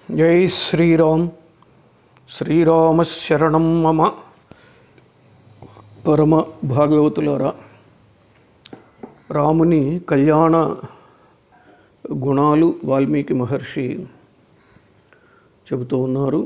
జై శ్రీరామ్ శ్రీరామశరణం మమ పరమ భాగవతులారా రాముని కళ్యాణ గుణాలు వాల్మీకి మహర్షి చెబుతూ ఉన్నారు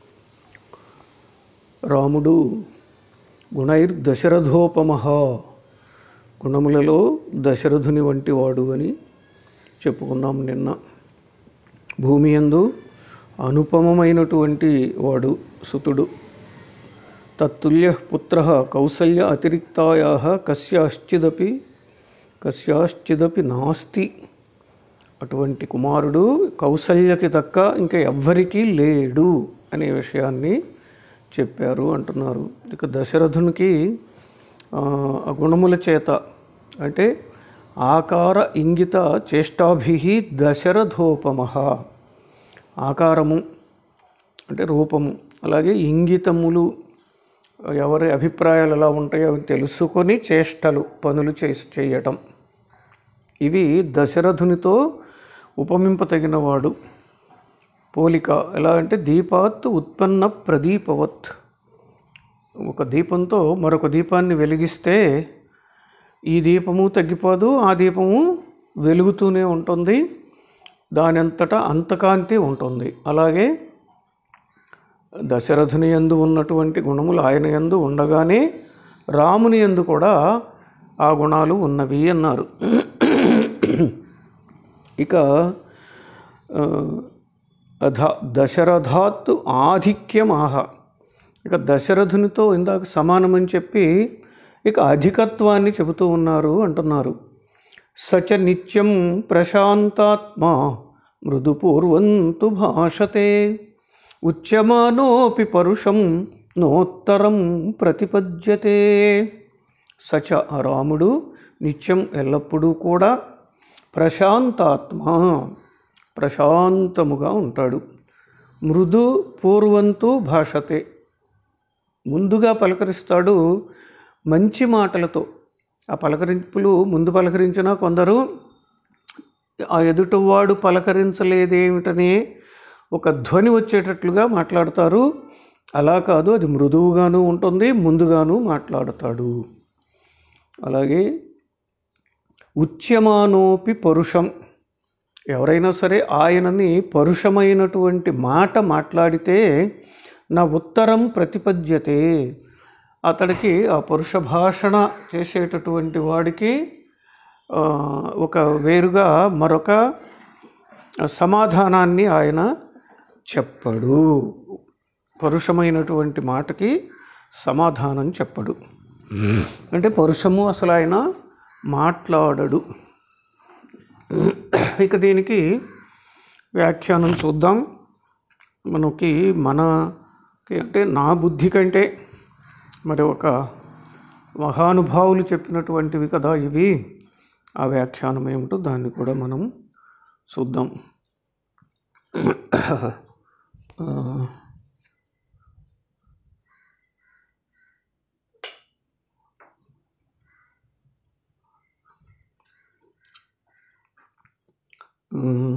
రాముడు గుణైర్ దశరథోపమహ గుణములలో దశరథుని వంటి వాడు అని చెప్పుకున్నాం నిన్న భూమి యందు అనుపమమైనటువంటి వాడు సుతుడు తత్తుల్య పుత్ర కౌసల్య అతిరిక్తాయా కస్యాశ్చిదపి కస్యాశ్చిదపి నాస్తి అటువంటి కుమారుడు కౌసల్యకి తక్క ఇంకా ఎవ్వరికీ లేడు అనే విషయాన్ని చెప్పారు అంటున్నారు ఇక దశరథునికి ఆ, ఆ గుణముల చేత అంటే ఆకార ఇంగిత చేష్టాభి దశరథోపమ ఆకారము అంటే రూపము అలాగే ఇంగితములు ఎవరి అభిప్రాయాలు ఎలా ఉంటాయో అవి తెలుసుకొని చేష్టలు పనులు చేసి చేయటం ఇవి దశరథునితో ఉపమింపతగినవాడు పోలిక ఎలా అంటే దీపాత్ ఉత్పన్న ప్రదీపవత్ ఒక దీపంతో మరొక దీపాన్ని వెలిగిస్తే ఈ దీపము తగ్గిపోదు ఆ దీపము వెలుగుతూనే ఉంటుంది దాని అంతటా అంతకాంతి ఉంటుంది అలాగే దశరథుని యందు ఉన్నటువంటి గుణములు ఆయన యందు ఉండగానే రాముని యందు కూడా ఆ గుణాలు ఉన్నవి అన్నారు ఇక ఆ, అధ దశరథాత్ ఆధిక్యమాహ ఇక దశరథునితో ఇందాక సమానమని చెప్పి ఇక అధికత్వాన్ని చెబుతూ ఉన్నారు అంటున్నారు సచ నిత్యం ప్రశాంతాత్మ మృదుపూర్వంతు భాషతే ఉచ్యమానోపి పరుషం నోత్తరం ప్రతిపద్యతే సచ ఆ రాముడు నిత్యం ఎల్లప్పుడూ కూడా ప్రశాంతాత్మ ప్రశాంతముగా ఉంటాడు మృదు పూర్వంతు భాషతే ముందుగా పలకరిస్తాడు మంచి మాటలతో ఆ పలకరింపులు ముందు పలకరించిన కొందరు ఆ ఎదుటివాడు పలకరించలేదేమిటనే ఒక ధ్వని వచ్చేటట్లుగా మాట్లాడతారు అలా కాదు అది మృదువుగాను ఉంటుంది ముందుగాను మాట్లాడతాడు అలాగే ఉచ్యమానోపి పరుషం ఎవరైనా సరే ఆయనని పరుషమైనటువంటి మాట మాట్లాడితే నా ఉత్తరం ప్రతిపద్యతే అతడికి ఆ పరుష భాషణ చేసేటటువంటి వాడికి ఆ, ఒక వేరుగా మరొక సమాధానాన్ని ఆయన చెప్పడు పరుషమైనటువంటి మాటకి సమాధానం చెప్పడు అంటే పరుషము అసలు ఆయన మాట్లాడడు ఇక దీనికి వ్యాఖ్యానం చూద్దాం మనకి మనకి అంటే నా బుద్ధి కంటే మరి ఒక మహానుభావులు చెప్పినటువంటివి కదా ఇవి ఆ వ్యాఖ్యానం ఏమిటో దాన్ని కూడా మనం చూద్దాం ఆ, ఉమ్,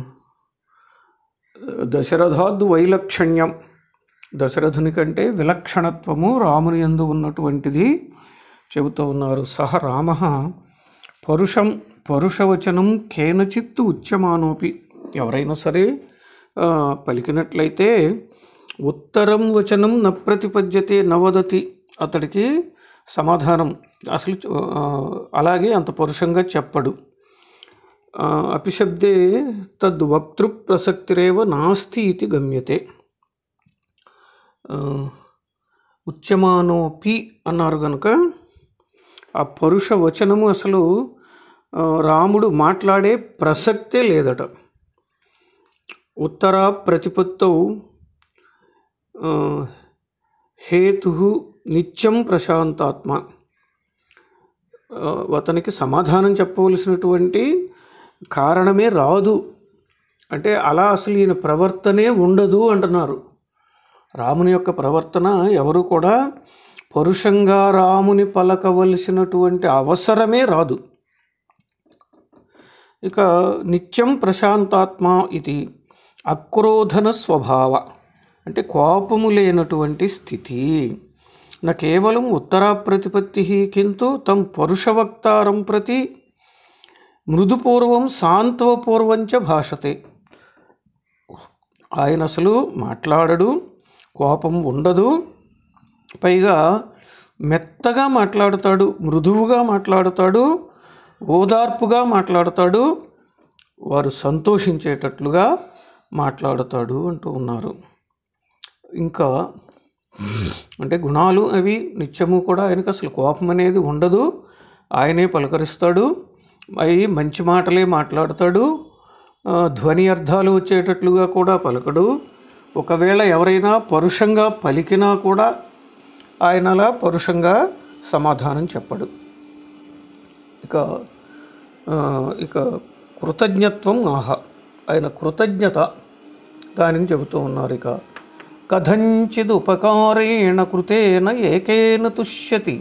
దశరథాద్ వైలక్షణ్యం దశరథుని కంటే విలక్షణత్వము రాముని యందు ఉన్నటువంటిది చెబుతూ ఉన్నారు సహ రామ పరుషం పరుషవచనం కేనచిత్తు ఉచ్యమానోపి ఎవరైనా సరే ఆ, పలికినట్లయితే ఉత్తరం వచనం న ప్రతిపద్యతే నవదతి అతడికి సమాధానం అసలు ఆ, అలాగే అంత పరుషంగా చెప్పడు ఆ, అపిశబ్దే తద్ వక్తృ ప్రసక్తిరేవ నాస్తి ఇది గమ్యతే ఆ, ఉచ్యమానోపి అన్నారు కనుక ఆ పరుష వచనము అసలు ఆ, రాముడు మాట్లాడే ప్రసక్తే లేదట ఉత్తర ప్రతిపత్తౌ ఆ, హేతు నిత్యం ప్రశాంతాత్మ ఆ, అతనికి సమాధానం చెప్పవలసినటువంటి కారణమే రాదు అంటే అలా అసలు ఈయన ప్రవర్తనే ఉండదు అంటున్నారు రాముని యొక్క ప్రవర్తన ఎవరు కూడా పరుషంగా రాముని పలకవలసినటువంటి అవసరమే రాదు ఇక నిత్యం ప్రశాంతాత్మ ఇది అక్రోధన స్వభావ అంటే కోపము లేనటువంటి స్థితి నా కేవలం ఉత్తరా ప్రతిపత్తి కింటు తం పరుషవక్తారం ప్రతి మృదుపూర్వం సాంత్వపూర్వంచ భాషతే ఆయన అసలు మాట్లాడడు కోపం ఉండదు పైగా మెత్తగా మాట్లాడతాడు మృదువుగా మాట్లాడతాడు ఓదార్పుగా మాట్లాడతాడు వారు సంతోషించేటట్లుగా మాట్లాడతాడు అంటూ ఉన్నారు ఇంకా అంటే గుణాలు అవి నిత్యము కూడా ఆయనకు అసలు కోపం అనేది ఉండదు ఆయనే పలకరిస్తాడు అవి మంచి మాటలే మాట్లాడతాడు ఆ, ధ్వని అర్థాలు వచ్చేటట్లుగా కూడా పలకడు ఒకవేళ ఎవరైనా పరుషంగా పలికినా కూడా ఆయన అలా పరుషంగా సమాధానం చెప్పడు ఇక ఆ, ఇక కృతజ్ఞత్వం ఆహ ఆయన కృతజ్ఞత దానిని చెబుతూ ఉన్నారు ఇక కథంచిద్ ఉపకారేణ కృతేన ఏకేన తుష్యతి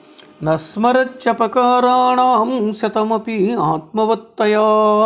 నస్మరచ్చపకారాణం శతమపి ఆత్మవత్తయా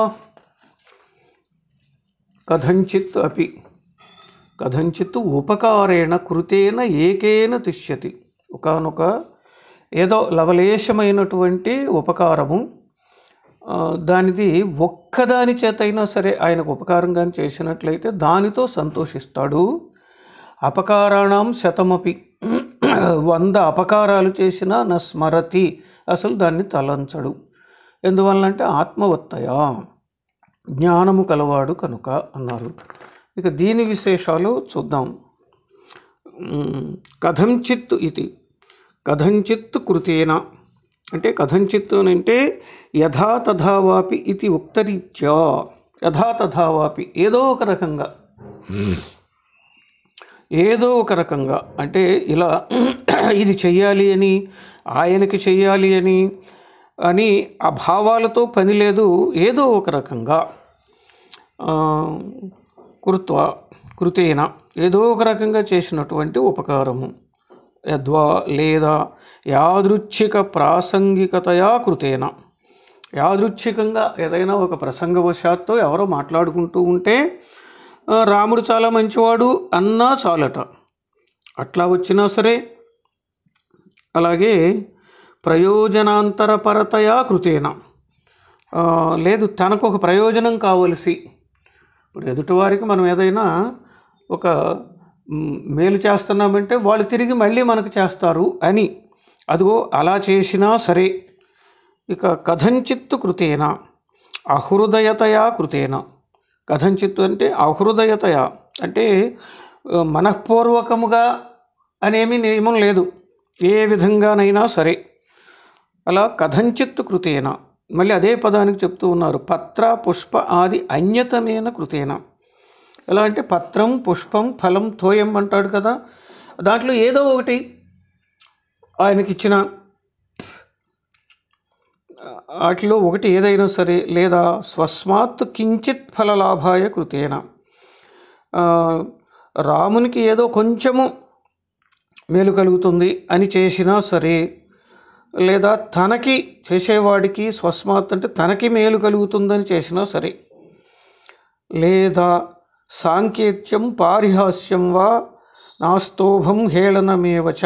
కథంచిత్ అపి కథంచిత్ ఉపకారేణ కృతేన ఏకేన తిష్యతి ఒకనొక ఏదో లవలేశమైనటువంటి ఉపకారము ఆ, దానిది ఒక్కదాని చేతైనా సరే ఆయనకు ఉపకారం కానీ చేసినట్లయితే దానితో సంతోషిస్తాడు అపకారాణం శతమపి వంద అపకారాలు చేసినా నా స్మరతి అసలు దాన్ని తలంచడు ఎందువల్లంటే ఆత్మవత్తయ జ్ఞానము కలవాడు కనుక అన్నారు ఇక దీని విశేషాలు చూద్దాం మ్, కథంచిత్ ఇది కథంచిత్ కృతేన అంటే కథంచిత్ అని అంటే యథా తథావాపి ఇది ఉక్తరీత్యా యథా తథావాపి ఏదో ఒక రకంగా ఏదో ఒక రకంగా అంటే ఇలా ఇది చెయ్యాలి అని ఆయనకి చెయ్యాలి అని అని ఆ భావాలతో పని లేదు ఏదో ఒక రకంగా ఆ, కృత్వ కృతేన ఏదో ఒక రకంగా చేసినటువంటి ఉపకారము యద్వా లేదా యాదృచ్ఛిక ప్రాసంగికతయా కృతేన యాదృచ్ఛికంగా ఏదైనా ఒక ప్రసంగవశాత్తు ఎవరో మాట్లాడుకుంటూ ఉంటే "ఆ, రాముడు చాలా మంచివాడు అన్నా చాలట అట్లా వచ్చినా సరే అలాగే ప్రయోజనాంతరపరతయా కృతేన ఆ, లేదు తనకు ఒక ప్రయోజనం కావలసి ఇప్పుడు ఎదుటివారికి మనం ఏదైనా ఒక మ్, మేలు చేస్తున్నామంటే వాళ్ళు తిరిగి మళ్ళీ మనకు చేస్తారు అని అదిగో అలా చేసినా సరే ఇక కథంచిత్తు కృతేన అహృదయతయా కృతేన కథంచిత్తు అంటే అహృదయతయ అంటే ఆ, మనఃపూర్వకముగా అనేమి నియమం లేదు ఏ విధంగానైనా సరే అలా కథంచిత్ కృతేన మళ్ళీ అదే పదానికి చెప్తూ ఉన్నారు పత్ర పుష్ప ఆది అన్యతమైన కృతేన ఎలా అంటే పత్రం పుష్పం ఫలం తోయం అంటాడు కదా దాంట్లో ఏదో ఒకటి ఆయనకిచ్చిన వాటిలో ఒకటి ఏదైనా సరే లేదా స్వస్మాత్ కించిత్ ఫలలాభాయ కృతేన ఆ, రామునికి ఏదో కొంచెము మేలు కలుగుతుంది అని చేసినా సరే లేదా తనకి చేసేవాడికి స్వస్మాత్ అంటే తనకి మేలు కలుగుతుందని చేసినా సరే లేదా సాంకేత్యం పారిహాస్యం వా నాస్తోభం హేళనమేవచ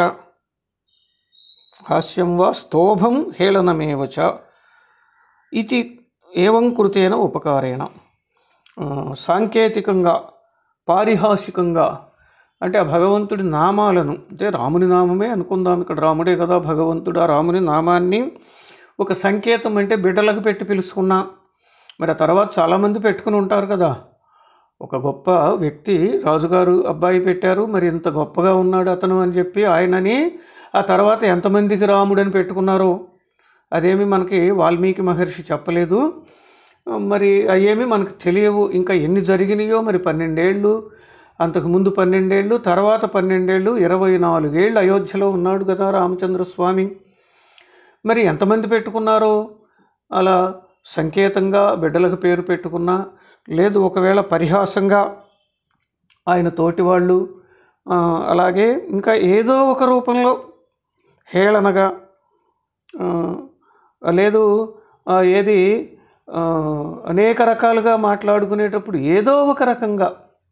హాస్యం వా స్తోభం హేళనమేవచ ఇది ఏవం కృతేన ఉపకారేణ ఆ, సాంకేతికంగా పారిహాసికంగా అంటే ఆ భగవంతుడి నామాలను అంటే రాముని నామమే అనుకుందాం ఇక్కడ రాముడే కదా భగవంతుడు ఆ రాముని నామాన్ని ఒక సంకేతం అంటే బిడ్డలకు పెట్టి పిలుచుకున్నా మరి ఆ తర్వాత చాలామంది పెట్టుకుని ఉంటారు కదా ఒక గొప్ప వ్యక్తి రాజుగారు అబ్బాయి పెట్టారు మరి ఇంత గొప్పగా ఉన్నాడు అతను అని చెప్పి ఆయనని ఆ తర్వాత ఎంతమందికి రాముడని పెట్టుకున్నారో అదేమి మనకి వాల్మీకి మహర్షి చెప్పలేదు మరి అవేమి మనకు తెలియవు ఇంకా ఎన్ని జరిగినాయో మరి పన్నెండేళ్ళు అంతకుముందు పన్నెండేళ్ళు తర్వాత పన్నెండేళ్ళు ఇరవై నాలుగేళ్ళు అయోధ్యలో ఉన్నాడు కదా రామచంద్ర స్వామి మరి ఎంతమంది పెట్టుకున్నారో అలా సంకేతంగా బిడ్డలకు పేరు పెట్టుకున్నా లేదు ఒకవేళ పరిహాసంగా ఆయన తోటి వాళ్ళు ఆ, అలాగే ఇంకా ఏదో ఒక రూపంలో హేళనగా ఆ, లేదు ఆ, ఏది ఆ, అనేక రకాలుగా మాట్లాడుకునేటప్పుడు ఏదో ఒక రకంగా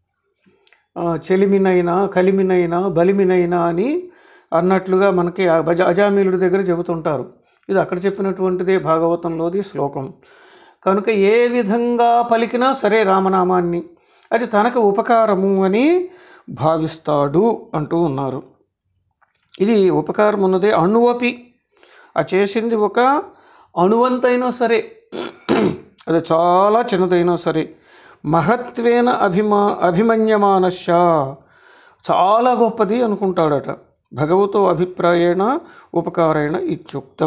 ఆ, చెలిమినైనా కలిమినైనా బలిమినైనా అని అన్నట్లుగా మనకి ఆ బజ అజామీలుడి దగ్గర చెబుతుంటారు ఇది అక్కడ చెప్పినటువంటిదే భాగవతంలోది శ్లోకం కనుక ఏ విధంగా పలికినా సరే రామనామాన్ని అది తనకు ఉపకారము అని భావిస్తాడు అంటూ ఉన్నారు ఇది ఉపకారం ఉన్నదే అణువపి ఆ చేసింది ఒక అణువంతైనా సరే అది చాలా చిన్నదైనా సరే మహత్వేన అభిమా అభిమన్యమానశ చాలా గొప్పది అనుకుంటాడట భగవతో అభిప్రాయేణ ఉపకారేణ ఇత్యుక్తం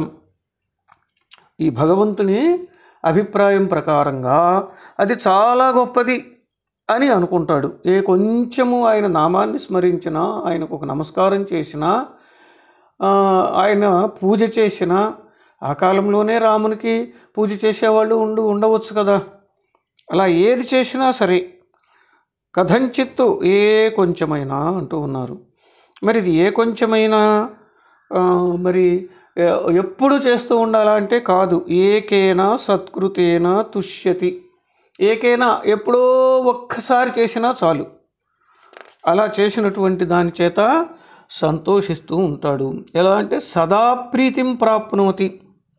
ఈ భగవంతుని అభిప్రాయం ప్రకారంగా అది చాలా గొప్పది అని అనుకుంటాడు ఏ కొంచెము ఆయన నామాన్ని స్మరించినా ఆయనకు ఒక నమస్కారం చేసినా ఆ, ఆయన పూజ చేసిన ఆ కాలంలోనే రామునికి పూజ చేసేవాళ్ళు ఉండు ఉండవచ్చు కదా అలా ఏది చేసినా సరే కథంచిత్తు ఏ కొంచెమైనా అంటూ ఉన్నారు మరి ఇది ఏ కొంచెమైనా ఆ, మరి ఎ- ఎప్పుడు చేస్తూ ఉండాలా అంటే కాదు ఏకేనా సత్కృతేన తుష్యతి ఏకైనా ఎప్పుడో ఒక్కసారి చేసినా చాలు అలా చేసినటువంటి దాని చేత సంతోషిస్తూ ఉంటాడు ఎలా అంటే సదా ప్రీతిం ప్రాప్నోతి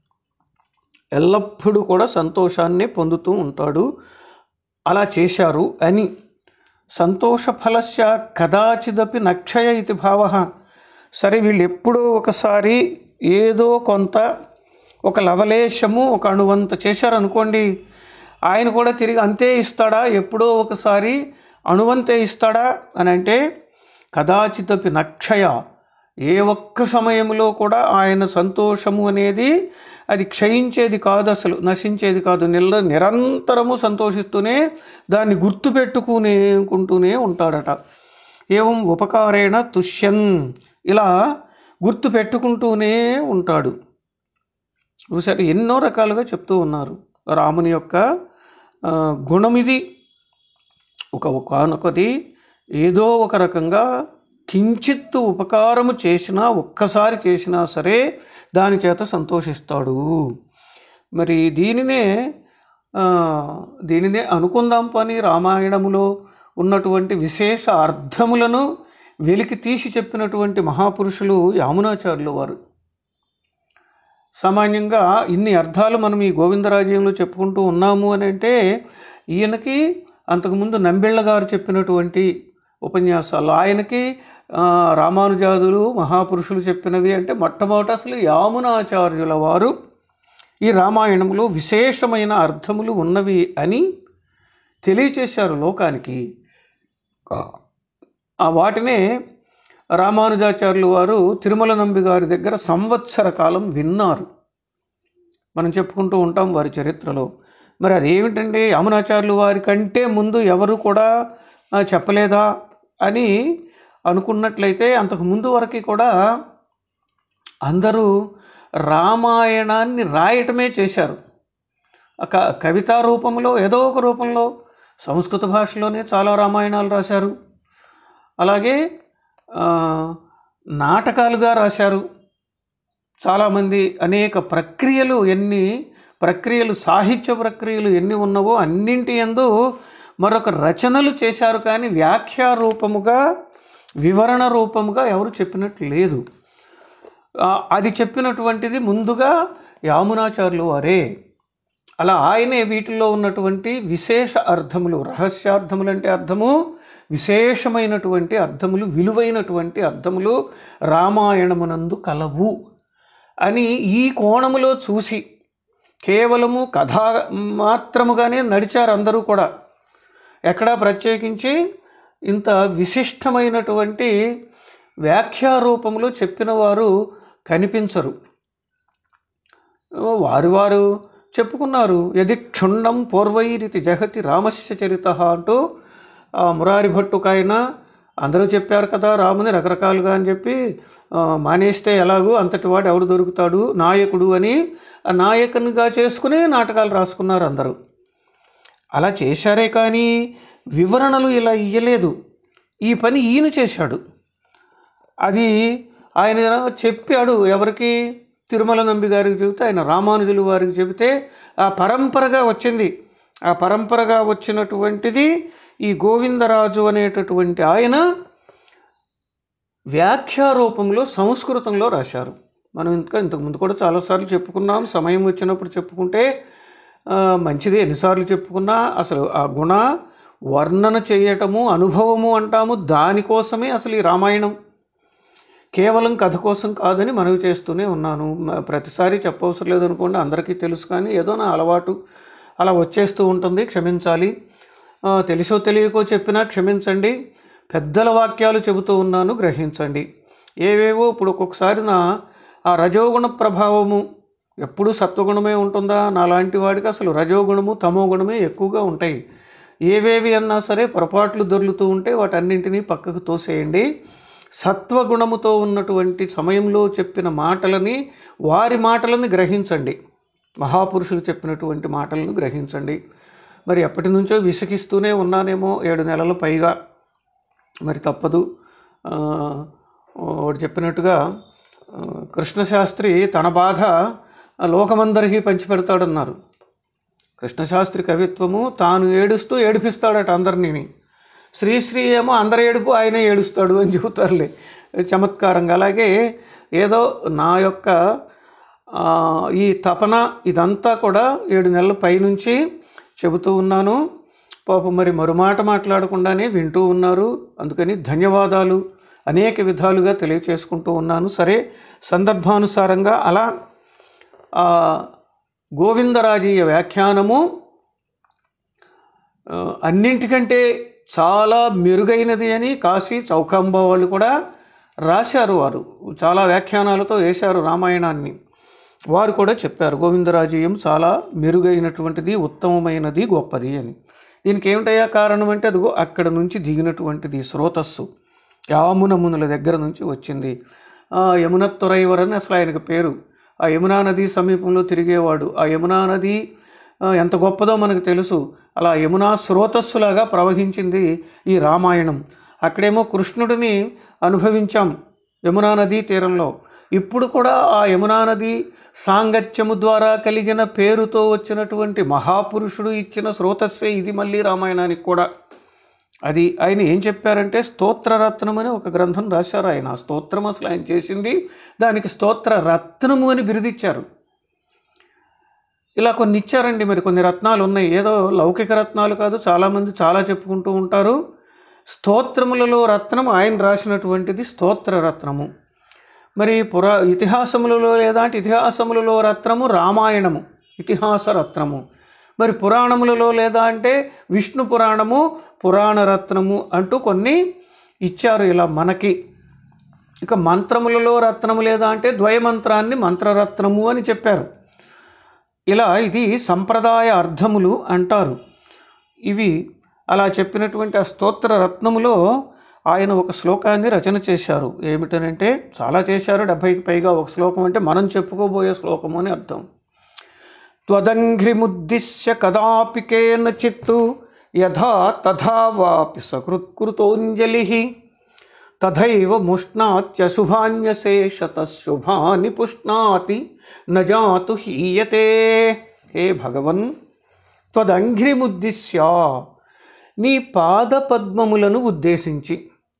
ఎల్లప్పుడూ కూడా సంతోషాన్నే పొందుతూ ఉంటాడు అలా చేశారు అని సంతోషఫలస్య కదాచిదపి నక్షయ ఇది భావ సరే వీళ్ళు ఎప్పుడో ఒకసారి ఏదో కొంత ఒక లవలేశము ఒక అణువంత చేశారనుకోండి ఆయన కూడా తిరిగి అంతే ఇస్తాడా ఎప్పుడో ఒకసారి అణువంతే ఇస్తాడా అని అంటే కదాచితపి నక్షయ ఏ ఒక్క సమయంలో కూడా ఆయన సంతోషము అనేది అది క్షయించేది కాదు అసలు నశించేది కాదు నిల్ల నిరంతరము సంతోషిస్తూనే దాన్ని గుర్తుపెట్టుకునేకుంటూనే ఉంటాడట ఏవం ఉపకారేణ తుష్యన్ ఇలా గుర్తు పెట్టుకుంటూనే ఉంటాడు చూసారు ఎన్నో రకాలుగా చెప్తూ ఉన్నారు రాముని యొక్క ఆ, గుణం ఇది ఒక ఒకనొకటి ఏదో ఒక రకంగా కించిత్తు ఉపకారము చేసినా ఒక్కసారి చేసినా సరే దాని చేత సంతోషిస్తాడు మరి దీనినే ఆ, దీనినే అనుకుందాం పని రామాయణములో ఉన్నటువంటి విశేష అర్థములను వెలికి తీసి చెప్పినటువంటి మహాపురుషులు యామునాచార్యులు వారు సామాన్యంగా ఇన్ని అర్థాలు మనం ఈ గోవిందరాజయంలో చెప్పుకుంటూ ఉన్నాము అని అంటే ఈయనకి అంతకుముందు నంబెళ్ళ గారు చెప్పినటువంటి ఉపన్యాసాలు ఆయనకి ఆ, రామానుజాదులు మహాపురుషులు చెప్పినవి అంటే మొట్టమొదట అసలు యామునాచార్యుల వారు ఈ రామాయణంలో విశేషమైన అర్థములు ఉన్నవి అని తెలియచేశారు లోకానికి ఆ వాటినే రామానుజాచార్యులు వారు తిరుమల నంబి గారి దగ్గర సంవత్సర కాలం విన్నారు మనం చెప్పుకుంటూ ఉంటాం వారి చరిత్రలో మరి అదేమిటండి యమునాచార్యులు వారి కంటే ముందు ఎవరు కూడా ఆ, చెప్పలేదా అని అనుకున్నట్లయితే అంతకు ముందు వరకు కూడా అందరూ రామాయణాన్ని రాయటమే చేశారు ఒక కవితా రూపంలో ఏదో ఒక రూపంలో సంస్కృత భాషలోనే చాలా రామాయణాలు రాశారు అలాగే ఆ, నాటకాలుగా రాశారు చాలామంది అనేక ప్రక్రియలు ఎన్ని ప్రక్రియలు సాహిత్య ప్రక్రియలు ఎన్ని ఉన్నవో అన్నింటి యందు మరొక రచనలు చేశారు కానీ వ్యాఖ్యా రూపముగా వివరణ రూపముగా ఎవరు చెప్పినట్టు లేదు ఆ, అది చెప్పినటువంటిది ముందుగా యామునాచార్యులు వారే అలా ఆయనే వీటిల్లో ఉన్నటువంటి విశేష అర్థములు రహస్యార్థములు అంటే అర్థము విశేషమైనటువంటి అర్థములు విలువైనటువంటి అర్థములు రామాయణమునందు కలవు అని ఈ కోణములో చూసి కేవలము కథా మాత్రముగానే నడిచారు అందరూ కూడా ఎక్కడా ప్రత్యేకించి ఇంత విశిష్టమైనటువంటి వ్యాఖ్యారూపంలో చెప్పిన వారు కనిపించరు వారు వారు చెప్పుకున్నారు యది క్షుణ్ణం పూర్వైరితి జగతి రామస్య చరిత అంటూ ఆ మురారి భట్టుకైన అందరూ చెప్పారు కదా రాముని రకరకాలుగా అని చెప్పి ఆ, మానేస్తే ఎలాగూ అంతటి వాడు ఎవడు దొరుకుతాడు నాయకుడు అని ఆ నాయకునిగా చేసుకుని నాటకాలు రాసుకున్నారు అందరూ అలా చేశారే కానీ వివరణలు ఇలా ఇయ్యలేదు ఈ పని ఈయన చేశాడు అది ఆయన చెప్పాడు ఎవరికి తిరుమల నంబి గారికి చెబితే ఆయన రామానుజులు వారికి చెబితే ఆ పరంపరగా వచ్చింది ఆ పరంపరగా వచ్చినటువంటిది ఈ గోవిందరాజు అనేటటువంటి ఆయన వ్యాఖ్యారూపంలో సంస్కృతంలో రాశారు మనం ఇంకా ఇంతకుముందు కూడా చాలాసార్లు చెప్పుకున్నాం సమయం వచ్చినప్పుడు చెప్పుకుంటే ఆ, మంచిది ఎన్నిసార్లు చెప్పుకున్నా అసలు ఆ గుణ వర్ణన చేయటము అనుభవము అంటాము దానికోసమే అసలు ఈ రామాయణం కేవలం కథ కోసం కాదని మనవి చేస్తూనే ఉన్నాను మ- ప్రతిసారి చెప్పవసరం లేదనుకోండి అందరికీ తెలుసు కానీ ఏదో నా అలవాటు అలా వచ్చేస్తూ ఉంటుంది క్షమించాలి ఆ, తెలుసో తెలియకో చెప్పినా క్షమించండి పెద్దల వాక్యాలు చెబుతూ ఉన్నాను గ్రహించండి ఏవేవో ఇప్పుడు ఒక్కొక్కసారి నా ఆ రజోగుణ ప్రభావము ఎప్పుడు సత్వగుణమే ఉంటుందా నాలాంటి వాడికి అసలు రజోగుణము తమో గుణమే ఎక్కువగా ఉంటాయి ఏవేవి అన్నా సరే పొరపాట్లు దొర్లుతూ ఉంటే వాటన్నింటినీ పక్కకు తోసేయండి సత్వగుణముతో ఉన్నటువంటి సమయంలో చెప్పిన మాటలని వారి మాటలని గ్రహించండి మహాపురుషులు చెప్పినటువంటి మాటలను గ్రహించండి మరి ఎప్పటి నుంచో విసిగిస్తూనే ఉన్నానేమో ఏడు నెలల పైగా మరి తప్పదు ఆ, వాడు చెప్పినట్టుగా ఆ, కృష్ణశాస్త్రి తన బాధ ఆ లోకమందరికీ పంచిపెడతాడన్నారు కృష్ణశాస్త్రి కవిత్వము తాను ఏడుస్తూ ఏడిపిస్తాడట అందరినీ శ్రీశ్రీ ఏమో అందరు ఏడుపు ఆయన ఏడుస్తాడు అని చెబుతారులే చమత్కారంగా అలాగే ఏదో నా యొక్క ఆ, ఈ తపన ఇదంతా కూడా ఏడు నెలల పైనుంచి చెబుతూ ఉన్నాను పాపం మరి మరుమాట మాట్లాడకుండానే వింటూ ఉన్నారు అందుకని ధన్యవాదాలు అనేక విధాలుగా తెలియచేసుకుంటూ ఉన్నాను సరే సందర్భానుసారంగా అలా ఆ, గోవిందరాజీయ వ్యాఖ్యానము ఆ, అన్నింటికంటే చాలా మెరుగైనది అని కాశీ చౌకాంబ వాళ్ళు కూడా రాశారు వారు చాలా వ్యాఖ్యానాలతో వేశారు రామాయణాన్ని వారు కూడా చెప్పారు గోవిందరాజీయం చాలా మెరుగైనటువంటిది ఉత్తమమైనది గొప్పది అని దీనికి ఏమిటయ్యా కారణం అంటే అదిగో అక్కడ నుంచి దిగినటువంటిది స్రోతస్సు యామున మునుల దగ్గర నుంచి వచ్చింది ఆ, యమున తురైవర్ అని అసలు ఆయనకు పేరు ఆ యమునా నది సమీపంలో తిరిగేవాడు ఆ యమునా నది ఆ, ఎంత గొప్పదో మనకు తెలుసు అలా యమునా స్రోతస్సులాగా ప్రవహించింది ఈ రామాయణం అక్కడేమో కృష్ణుడిని అనుభవించాం యమునా నదీ తీరంలో ఇప్పుడు కూడా ఆ యమునా నది సాంగత్యము ద్వారా కలిగిన పేరుతో వచ్చినటువంటి మహాపురుషుడు ఇచ్చిన స్రోతస్సే ఇది మళ్ళీ రామాయణానికి కూడా అది ఆయన ఏం చెప్పారంటే స్తోత్రరత్నం అని ఒక గ్రంథం రాశారు ఆయన ఆ స్తోత్రం అసలు ఆయన చేసింది దానికి స్తోత్ర రత్నము అని బిరుదిచ్చారు ఇలా కొన్ని ఇచ్చారండి మరి కొన్ని రత్నాలు ఉన్నాయి ఏదో లౌకిక రత్నాలు కాదు చాలామంది చాలా చెప్పుకుంటూ ఉంటారు స్తోత్రములలో రత్నము ఆయన రాసినటువంటిది స్తోత్ర రత్నము మరి పురా ఇతిహాసములలో లేదా అంటే ఇతిహాసములలో రత్నము రామాయణము ఇతిహాస రత్నము మరి పురాణములలో లేదా అంటే విష్ణు పురాణము పురాణ రత్నము అంటూ కొన్ని ఇచ్చారు ఇలా మనకి ఇక మంత్రములలో రత్నము లేదా అంటే ద్వయమంత్రాన్ని మంత్రరత్నము అని చెప్పారు ఇలా ఇది సంప్రదాయ అర్థములు అంటారు ఇవి అలా చెప్పినటువంటి ఆ స్తోత్ర రత్నములో ఆయన ఒక శ్లోకాన్ని రచన చేశారు ఏమిటనంటే చాలా చేశారు డెబ్భైకి పైగా ఒక శ్లోకం అంటే మనం చెప్పుకోబోయే శ్లోకము అని అర్థం త్వదంఘ్రిముద్దిశ్య కదాపి కేనచిత్తు యథా తథా వాపి సకృత్కృతోంజలి తథైవ ముష్ణాత్యశుభాన్యశేషత శుభాని పుష్ణాతి నజాతు హీయతే హే భగవన్ త్వదంఘ్రిముద్దిశ్య నీ పాదపద్మములను ఉద్దేశించి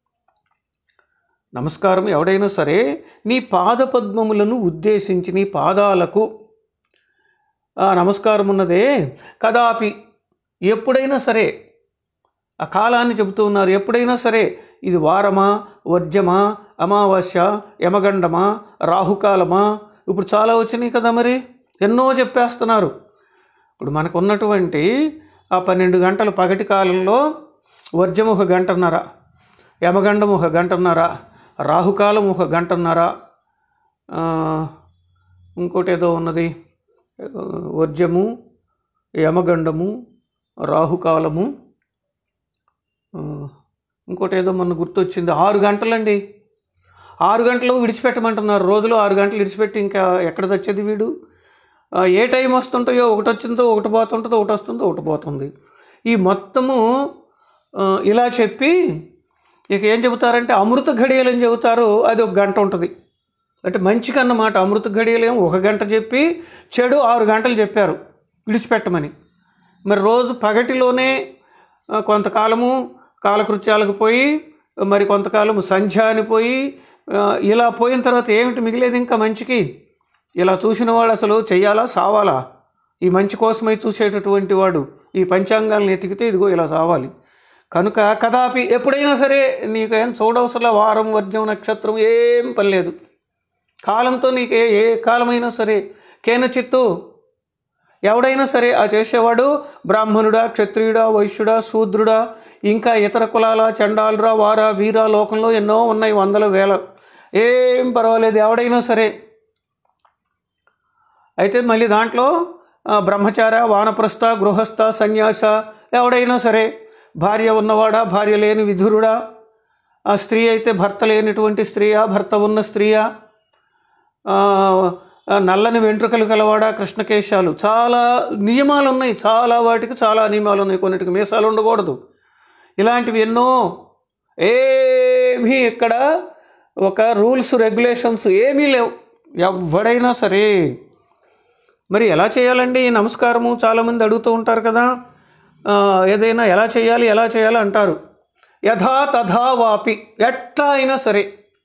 నమస్కారం ఎవడైనా సరే నీ పాదపద్మములను ఉద్దేశించి నీ పాదాలకు ఆ నమస్కారం ఉన్నదే కదాపి ఎప్పుడైనా సరే ఆ కాలాన్ని చెబుతూ ఉన్నారు ఎప్పుడైనా సరే ఇది వారమా వర్జమా అమావాస్య యమగండమా రాహుకాలమా ఇప్పుడు చాలా వచ్చినాయి కదా మరి ఎన్నో చెప్పేస్తున్నారు ఇప్పుడు మనకు ఉన్నటువంటి ఆ పన్నెండు గంటల పగటి కాలంలో వర్జం ఒక గంటన్నర యమగండం ఒక గంటన్నర రాహుకాలం ఒక గంటన్నర ఆ, ఇంకోటి ఏదో ఉన్నది ఆ, వర్జము యమగండము రాహుకాలము ఆ, ఇంకోటి ఏదో మొన్న గుర్తొచ్చింది ఆరు గంటలండి ఆరు గంటలు విడిచిపెట్టమంటున్నారు రోజులో ఆరు గంటలు విడిచిపెట్టి ఇంకా ఎక్కడ తెచ్చేది వీడు ఆ, ఏ టైం వస్తుంటాయో ఒకటి వచ్చిందో ఒకటి పోతుంటుందో ఒకటి వస్తుందో ఒకటి పోతుంది ఈ మొత్తము ఆ, ఇలా చెప్పి ఇక ఏం చెబుతారంటే అమృత ఘడియలు అని చెబుతారు అది ఒక గంట ఉంటుంది అంటే మంచికి అన్నమాట అమృత ఘడియలు ఏమో ఒక గంట చెప్పి చెడు ఆరు గంటలు చెప్పారు విడిచిపెట్టమని మరి రోజు పగటిలోనే ఆ, కొంతకాలము కాలకృత్యాలకు పోయి మరి కొంతకాలము సంధ్య అని పోయి ఆ, ఇలా పోయిన తర్వాత ఏమిటి మిగిలేదు ఇంకా మంచికి ఇలా చూసిన వాడు అసలు చెయ్యాలా సావాలా ఈ మంచి కోసమై చూసేటటువంటి వాడు ఈ పంచాంగాలను ఎతికితే ఇదిగో ఇలా సావాలి కనుక కదాపి ఎప్పుడైనా సరే నీకేం చూడవసరం వారం వర్జం నక్షత్రం ఏం పని లేదు కాలంతో నీకు ఏ ఏ కాలమైనా సరే కేనచిత్తు ఎవడైనా సరే ఆ చేసేవాడు బ్రాహ్మణుడా క్షత్రియుడా వైశ్యుడా శూద్రుడా ఇంకా ఇతర కులాల చండాలురా వారా వీరా లోకంలో ఎన్నో ఉన్నాయి వందల వేల ఏం పర్వాలేదు ఎవడైనా సరే అయితే మళ్ళీ దాంట్లో ఆ, బ్రహ్మచార వానప్రస్థ గృహస్థ సన్యాస ఎవడైనా సరే భార్య ఉన్నవాడా భార్య లేని విధురుడా ఆ స్త్రీ అయితే భర్త లేనటువంటి స్త్రీయా భర్త ఉన్న స్త్రీయా ఆ, ఆ, నల్లని వెంట్రుకలు కలవాడా కృష్ణకేశాలు చాలా నియమాలు ఉన్నాయి చాలా వాటికి చాలా నియమాలు ఉన్నాయి కొన్నిటికి మీసాలు ఉండకూడదు ఇలాంటివి ఎన్నో ఏమీ ఇక్కడ ఒక రూల్స్ రెగ్యులేషన్స్ ఏమీ లేవు ఎవడైనా సరే మరి ఎలా చేయాలండి ఈ నమస్కారము చాలామంది అడుగుతూ ఉంటారు కదా ఆ, ఏదైనా ఎలా చేయాలి ఎలా చేయాలి అంటారు యథా తథా వాపి ఎట్లా అయినా సరే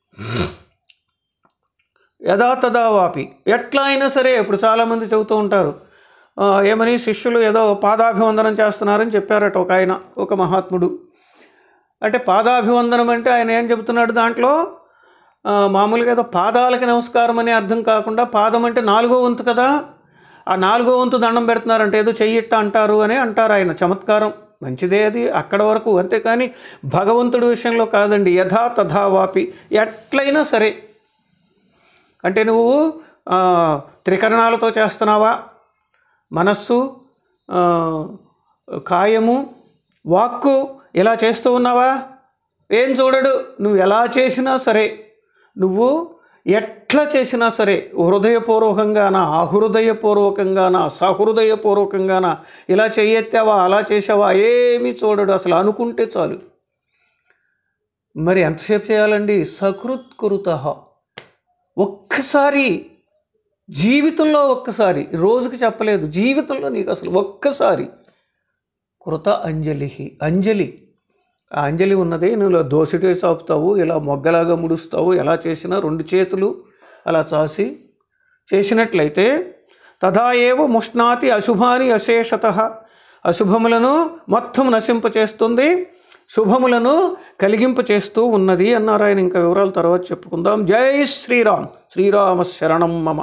యథా తథా వాపి ఎట్లా అయినా సరే ఇప్పుడు చాలామంది చెబుతూ ఉంటారు ఆ, ఏమని శిష్యులు ఏదో పాదాభివందనం చేస్తున్నారని చెప్పారట ఒక ఆయన ఒక మహాత్ముడు అంటే పాదాభివందనం అంటే ఆయన ఏం చెబుతున్నాడు దాంట్లో ఆ, మామూలుగా ఏదో పాదాలకి నమస్కారం అనే అర్థం కాకుండా పాదం అంటే నాలుగో వంతు కదా ఆ నాలుగో వంతు దండం పెడుతున్నారంటే ఏదో చెయ్యిట్ట అంటారు అని అంటారు ఆయన చమత్కారం మంచిదే అది అక్కడ వరకు అంతేకాని భగవంతుడి విషయంలో కాదండి యథా తథా వాపి ఎట్లయినా సరే అంటే నువ్వు ఆ, త్రికరణాలతో చేస్తున్నావా మనస్సు ఆ, కాయము వాక్కు ఇలా చేస్తూ ఉన్నావా ఏం చూడడు నువ్వు ఎలా చేసినా సరే నువ్వు ఎట్లా చేసినా సరే హృదయపూర్వకంగానా అహృదయపూర్వకంగానా సహృదయపూర్వకంగానా ఇలా చెయ్యెత్తావా అలా చేసావా ఏమీ చూడడు అసలు అనుకుంటే చాలు మరి ఎంతసేపు చేయాలండి సకృత్కృత ఒక్కసారి జీవితంలో ఒక్కసారి రోజుకి చెప్పలేదు జీవితంలో నీకు అసలు ఒక్కసారి కృత అంజలి అంజలి ఆ అంజలి ఉన్నది నువ్వు దోసిటే చాపుతావు ఇలా మొగ్గలాగా ముడుస్తావు ఎలా చేసినా రెండు చేతులు అలా చాసి చేసినట్లయితే తథా ఏవ ముష్ణాతి అశుభాని అశేషత అశుభములను మొత్తం నశింపచేస్తుంది శుభములను కలిగింపచేస్తూ ఉన్నది అన్నారు ఆయన ఇంకా వివరాలు తర్వాత చెప్పుకుందాం జై శ్రీరామ్ శ్రీరామ శరణం మమ